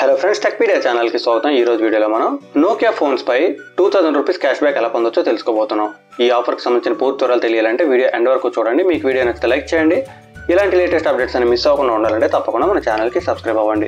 hello friends Techpedia channel కి స్వాగతం ఈ రోజు వీడియోలో మనం నోకియా ఫోన్స్ పై two thousand rupees cash back ఎలా పొందొచ్చో తెలుసుకోబోతున్నాం ఈ ఆఫర్ కి సంబంధించిన పూర్తి వివరాలు తెలియాలంటే వీడియో ఎండ్ వరకు చూడండి మీకు వీడియో నచ్చితే లైక్ చేయండి ఇలాంటి లేటెస్ట్ అప్డేట్స్ అని మిస్ అవ్వకుండా ఉండాలంటే తప్పకుండా మన ఛానల్ కి సబ్స్క్రైబ్ అవ్వండి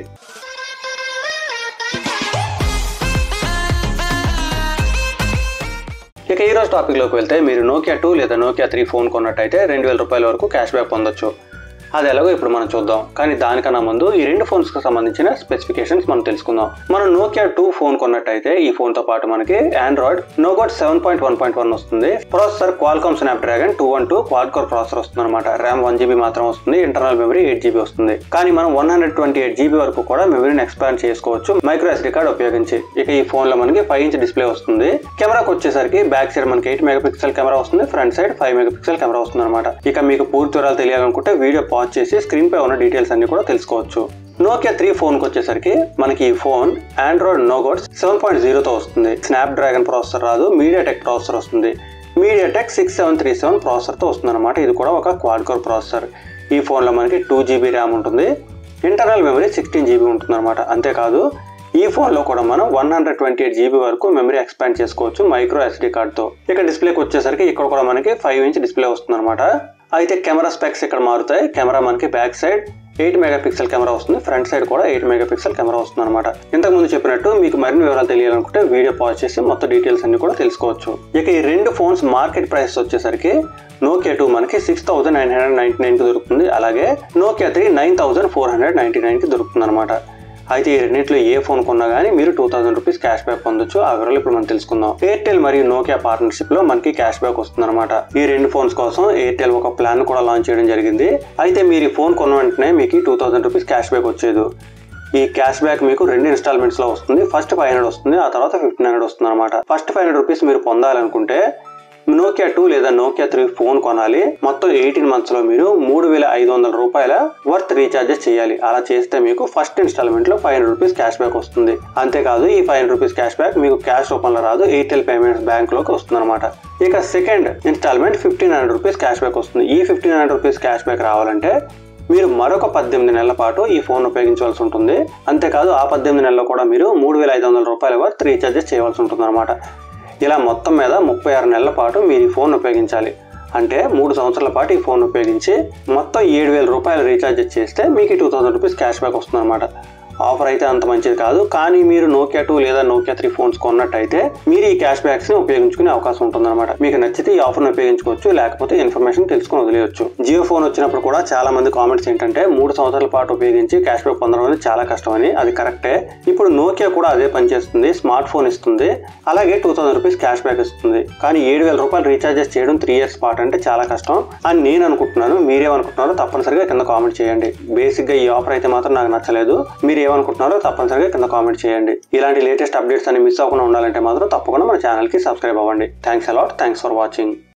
ఇక ఈ రోజు టాపిక్లోకి వెళ్తే మీరు నోకియా టూ లేదా నోకియా త్రీ ఫోన్ కొన్నట్టయితే రెండు వేల రూపాయల వరకు క్యాష్ బ్యాక్ పొందొచ్చు అది ఎలాగో ఇప్పుడు మనం చూద్దాం కానీ దానికన్నా ముందు ఈ రెండు ఫోన్స్ కి సంబంధించిన స్పెసిఫికేషన్స్ మనం తెలుసుకుందాం మనం నోకియా టూ ఫోన్ కొన్నట్టయితే ఈ ఫోన్ తో పాటు మనకి Android Nougat seven point one point one వస్తుంది processor Qualcomm Snapdragon two one two quad core processor వస్తుంది అనమాట ర్యామ్ వన్ జీబీ మాత్రం వస్తుంది ఇంటర్నల్ మెమరీ ఎయిట్ జీబీ వస్తుంది కానీ మనం one hundred twenty eight GB వరకు కూడా మెమరీని ఎక్స్పాండ్ చేసుకోవచ్చు మైక్రో ఎస్డీ కార్డ్ ఉపయోగించి ఇక ఈ ఫోన్ లో మనకి ఫైవ్ ఇంచ్ డిస్ప్లే వస్తుంది కెమెరాకి వచ్చేసరికి బ్యాక్ సైడ్ మనకి ఎయిట్ మెగా పిక్సెల్ కెమెరా వస్తుంది front side five megapixel camera వస్తుంది అనమాట ఇక మీకు పూర్తి వివరాలు తెలియాలనుకుంటే వీడియో పాజ్ చేసి స్క్రీన్ పై ఉన్న డీటెయిల్స్ అన్ని కూడా తెలుసుకోవచ్చు నోకియా త్రీ ఫోన్ కి వచ్చేసరికి మనకి ఈ phone Android Nougat seven point జీరోతో వస్తుంది స్నాప్ డ్రాగన్ ప్రాసెసర్ రాదు మీడియా టెక్ ప్రాసెసర్ వస్తుంది MediaTek six seven three seven ప్రాసెసర్తో వస్తుంది అనమాట ఇది కూడా ఒక క్వాడ్ కోర్ ప్రాసెసర్ ఈ ఫోన్లో మనకి టూ జీబీ ర్యామ్ ఉంటుంది ఇంటర్నల్ మెమరీ సిక్స్టీన్ జీబీ ఉంటుంది అనమాట అంతేకాదు ఈ ఫోన్లో కూడా మనం one hundred twenty eight GB వరకు మెమరీ ఎక్స్పాండ్ చేసుకోవచ్చు మైక్రో ఎస్డీ కార్డ్తో ఇక డిస్ప్లేకి వచ్చేసరికి ఇక్కడ కూడా మనకి ఫైవ్ ఇంచ్ డిస్ప్లే వస్తుంది అనమాట అయితే కెమెరా స్పెక్స్ ఇక్కడ మారుతాయి కెమెరా మనకి back side eight megapixel camera వస్తుంది ఫ్రంట్ సైడ్ కూడా ఎయిట్ మెగా పిక్సెల్ కెమెరా వస్తుంది అనమాట ఇంతకు ముందు చెప్పినట్టు మీకు మరిన్ని వివరాలు తెలియాలనుకుంటే వీడియో పాజ్ చేసి మొత్తం డీటెయిల్స్ అన్ని కూడా తెలుసుకోవచ్చు ఇక ఈ రెండు ఫోన్స్ మార్కెట్ ప్రైస్ వచ్చేసరికి నోకియా టూ మనకి six thousand nine hundred ninety nine కి దొరుకుతుంది అలాగే Nokia three nine thousand four hundred ninety nine కి దొరుకుతుంది అనమాట అయితే ఈ రెండింటిలో ఏ ఫోన్ కొన్నా కానీ మీరు two thousand rupees cash back పొందొచ్చు ఆ వివరాలు ఇప్పుడు మనం తెలుసుకుందాం ఎయిర్టెల్ మరియు నోకియా పార్ట్నర్షిప్ లో మనకి క్యాష్ బ్యాక్ వస్తుంది అనమాట ఈ రెండు ఫోన్స్ కోసం ఎయిర్టెల్ ఒక ప్లాన్ కూడా లాంచ్ చేయడం జరిగింది అయితే మీరు ఈ ఫోన్ కొన్న వెంటనే మీకు two thousand rupees cash back వచ్చేది ఈ క్యాష్ బ్యాక్ మీకు రెండు ఇన్స్టాల్మెంట్స్ లో వస్తుంది ఫస్ట్ ఫైవ్ హండ్రెడ్ వస్తుంది ఆ తర్వాత ఫిఫ్టీన్ హండ్రెడ్ వస్తుంది అనమాట ఫస్ట్ ఫైవ్ హండ్రెడ్ రూపీస్ మీరు పొందాలనుకుంటే నోకియా టూ లేదా నోకియా త్రీ ఫోన్ కొనాలి మొత్తం ఎయిటీన్ మంత్స్ లో మీరు మూడు వేల ఐదు వందల రూపాయల వర్త్ రీఛార్జెస్ చేయాలి అలా చేస్తే మీకు ఫస్ట్ ఇన్స్టాల్మెంట్ లో five hundred rupees cash back వస్తుంది అంతేకాదు ఈ five hundred rupees cash back మీకు క్యాష్ రూపంలో రాదు ఎయిర్టెల్ పేమెంట్స్ బ్యాంక్ లోకి వస్తుంది అనమాట ఇక second instalment fifteen hundred rupees cash back వస్తుంది ఈ fifteen hundred rupees cash back రావాలంటే మీరు మరొక పద్దెనిమిది నెలల పాటు ఈ ఫోన్ ఉపయోగించవలసి ఉంటుంది అంతేకాదు ఆ పద్దెనిమిది నెలల్లో కూడా మీరు మూడు వేల ఐదు వందల రూపాయల వర్త్ రీఛార్జెస్ చేయవలసి ఉంటుంది అనమాట ఇలా మొత్తం మీద ముప్పై ఆరు నెలల పాటు మీరు ఈ ఫోన్ ఉపయోగించాలి అంటే మూడు సంవత్సరాల పాటు ఈ ఫోన్ ఉపయోగించి మొత్తం ఏడు వేల రూపాయలు రీఛార్జ్ చేస్తే మీకు two thousand rupees cash back వస్తుంది అనమాట ఆఫర్ అయితే అంత మంచిది కాదు కానీ మీరు నోకియా టూ లేదా నోకియా త్రీ ఫోన్స్ కొన్నట్టయితే మీరు ఈ క్యాష్ బ్యాక్స్ ని ఉపయోగించుకునే అవకాశం ఉంటుందన్నమాట మీకు నచ్చితే ఈ ఆఫర్ ఉపయోగించుకోవచ్చు లేకపోతే ఇన్ఫర్మేషన్ తెలుసుకుని వదిలేయచ్చు జియో ఫోన్ వచ్చినప్పుడు కూడా చాలా మంది కామెంట్స్ ఏంటంటే మూడు సంవత్సరాల పాటు ఉపయోగించి క్యాష్ బ్యాక్ పొందడం అనేది చాలా కష్టమని అది కరెక్టే ఇప్పుడు నోకియా కూడా అదే పనిచేస్తుంది స్మార్ట్ ఫోన్ ఇస్తుంది అలాగే two thousand rupees cash back ఇస్తుంది కానీ ఏడు వేల రూపాయలు రీఛార్జెస్ చేయడం త్రీ ఇయర్స్ పాటు అంటే చాలా కష్టం అని నేను అనుకుంటున్నాను మీరేమనుకుంటున్నారో తప్పనిసరిగా కింద కామెంట్ చేయండి బేసిక్ గా ఈ ఆఫర్ అయితే మాత్రం నాకు నచ్చలేదు మీరు ఏమనుకుంటున్నారో తప్పనిసరిగా కింద కామెంట్ చేయండి ఇలాంటి లేటెస్ట్ అప్డేట్స్ అని మిస్ అవ్వకుండా ఉండాలంటే మాత్రం తప్పకుండా మన ఛానల్ కి సబ్స్క్రైబ్ అవ్వండి thanks a lot thanks for watching